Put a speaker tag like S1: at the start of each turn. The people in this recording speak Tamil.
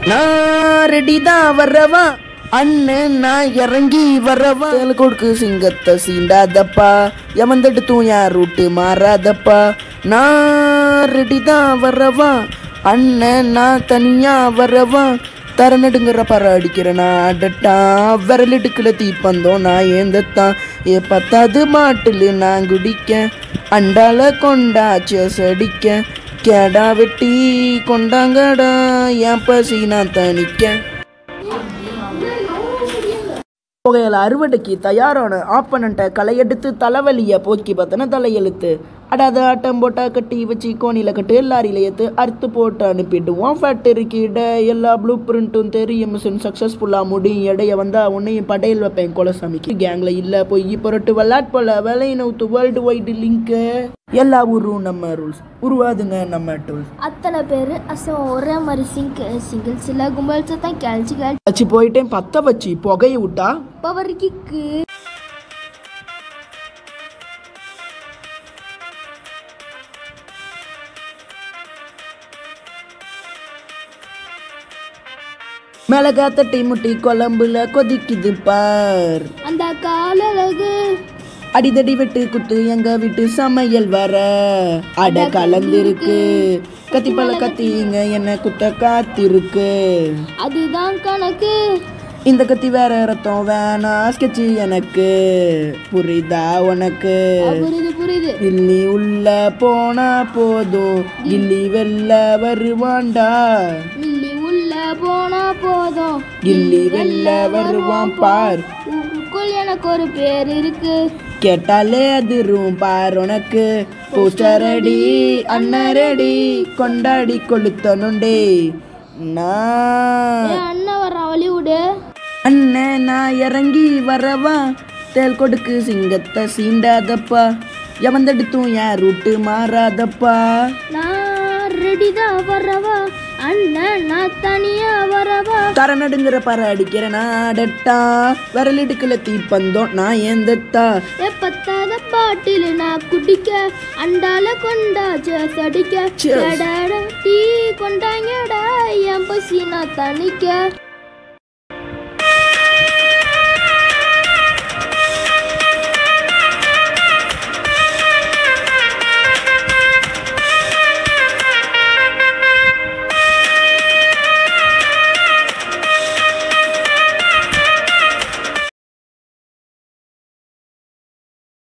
S1: நான் ரெடி தான் வரவா அண்ணன் நான் இறங்கி வரவா தேல் கொடுக்கு சிங்கத்தை சீண்டாதப்பா எவந்தெடுத்தும் யார் ரூட்டு மாறாதப்பா நான் ரெடி தான் வரவா அண்ணன் நான் தனியா வரவா தரநடுங்கிற பற அடிக்கிறனா அடட்டா விரலிடுக்குல தீப்பந்தோம் நான் ஏந்தத்தான் ஏ பத்தாது மாட்டில் நான் குடிக்க அண்டால கொண்டாச்ச அடிக்க கேடா வெட்டி கொண்டாங்கடா என் பசி நான் தணிக்க புகையில அறுவடைக்கு தயாரான ஆப்பனண்ட்டை களையெடுத்து தலைவலியை போக்கி பார்த்தன தலையெழுத்து அடாத ஆட்டம் போட்டா கட்டி வச்சு கோணில கட்டு லாரியில ஏத்து அறுத்து போட்டு அனுப்பிடுவோம் ஃபேக்டரிக்கு இட எல்லா ப்ளூ பிரிண்ட்டும் தெரியும் மிஷின் சக்ஸஸ்ஃபுல்லாக முடியும் இடைய வந்தா உன்னையும் படையல் வைப்பேன் குலசாமிக்கு கேங்ல இல்ல போய் பொருட்டு விளாட் போல வேலை நவுத்து வேர்ல்டு வைடு லிங்க்கு எல்லா ஊரும் நம்ம ரூல்ஸ் உருவாதுங்க நம்ம டூல்ஸ்
S2: அத்தனை பேர் அசம் ஒரே மாதிரி சிங்க் சிங்கிள் சில கும்பல் சத்தம் கேள்ச்சி கேள்ச்சி
S1: வச்சு போயிட்டேன் பத்த வச்சு புகையை விட்டா
S2: பவர் கிக்கு
S1: மிளகா தட்டி முட்டி குழம்புல கொதிக்குது பார்
S2: அந்த காலழகு
S1: அடிதடி வெட்டு குத்து எங்க வீட்டு சமையல் வர அட கலந்திருக்கு கத்தி பல கத்திங்க என்ன குத்த காத்திருக்கு
S2: அதுதான் கணக்கு
S1: இந்த கத்தி வேற ரத்தம் வேணா ஸ்கெட்சு எனக்கு புரியுதா உனக்கு
S2: புரியுது புரியுது
S1: கில்லி உள்ள போனா போதும் கில்லி வெளில வருவான்டா
S2: மில்லி உள்ள போனா போதும்
S1: கில்லி வெளில வருவான் பார்
S2: ஊருக்குள் எனக்கு ஒரு பேர் இருக்கு
S1: கேட்டாலே அதிரும் பார் உனக்கு போஸ்டர் அடி அண்ணரடி கொண்டாடி கொளுத்தனுண்டே நான்
S2: என் அண்ணன் வர்றான் வழி விடு
S1: அண்ணன் நான் இறங்கி வரவா தேல் கொடுக்கு சிங்கத்தை சீண்டாதப்பா எவந்தெடுத்தும் யார் ரூட்டு மாறாதப்பா
S2: நான் ரெடி தான் வரவா அண்ணன் நான் தனியா வரவா
S1: தர நடுங்கிற பற அடிக்கிற நாடட்டா விரலிடுக்குல தீப்பந்தோம் நான் ஏந்தத்தா
S2: ஏ பத்தாத பாட்டில் நான் குடிக்க அண்டால கொண்டா ஜேஸ் அடிக்க
S1: Cheers.
S2: டடட, டீ கொண்டாங்கடா என் பசி நான் தணிக்க